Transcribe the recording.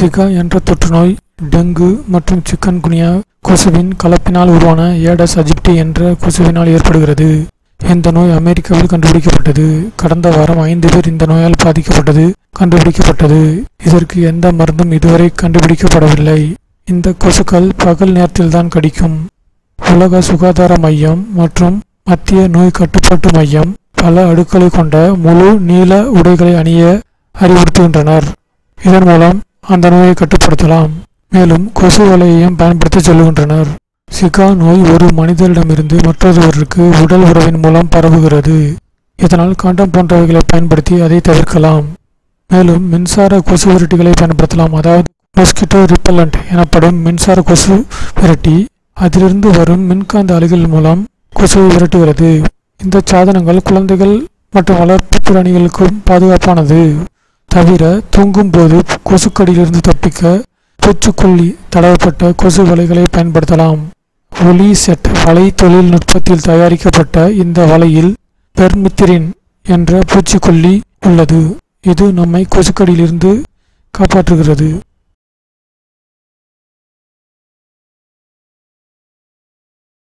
சிகா என்ற தொற்றுநோய் டெங்கு மற்றும் சிக்கன் குனியா கொசுவின் கலப்பினால் உருவான ஏடஸ் அஜிப்டி என்ற கொசுவினால் ஏற்படுகிறது இந்த நோய் அமெரிக்காவில் கண்டுபிடிக்கப்பட்டது கடந்த வாரம் ஐந்து பேர் இந்த நோயால் பாதிக்கப்பட்டது கண்டுபிடிக்கப்பட்டது இதற்கு எந்த மருந்தும் இதுவரை கண்டுபிடிக்கப்படவில்லை இந்த கொசுக்கள் பகல் நேரத்தில்தான் கடிக்கும் உலக சுகாதார மையம் மற்றும் மத்திய நோய் கட்டுப்பாட்டு மையம் பல அடுக்களை கொண்ட முழு நீள உடைகளை அணிய அறிவுறுத்துகின்றனர் இதன் மூலம் அந்த நோயை கட்டுப்படுத்தலாம் மேலும் கொசு வலையையும் பயன்படுத்த சொல்லுகின்றனர் சிகா நோய் ஒரு மனிதரிடமிருந்து மற்றொருவருக்கு உடல் உறவின் மூலம் பரவுகிறது இதனால் காண்டம் போன்றவைகளை பயன்படுத்தி அதை தவிர்க்கலாம் மேலும் மின்சார கொசு விரட்டிகளை பயன்படுத்தலாம் அதாவது மொஸ்கிட்டோ ரிப்பல்லண்ட் எனப்படும் மின்சார கொசு விரட்டி அதிலிருந்து வரும் மின்காந்த அலைகள் மூலம் கொசுவை விரட்டுகிறது இந்த சாதனங்கள் குழந்தைகள் மற்றும் வளர்ப்பு பிராணிகளுக்கும் பாதுகாப்பானது தவிர தூங்கும் போது கொசுக்கடியிலிருந்து தப்பிக்க பூச்சிக்கொல்லி தடவப்பட்ட கொசு வலைகளை பயன்படுத்தலாம் ஒலி செட் வலை தொழில்நுட்பத்தில் தயாரிக்கப்பட்ட இந்த வலையில் பெர்மித்திரின் என்ற பூச்சிக்கொல்லி உள்ளது இது நம்மை கொசுக்கடியிலிருந்து காப்பாற்றுகிறது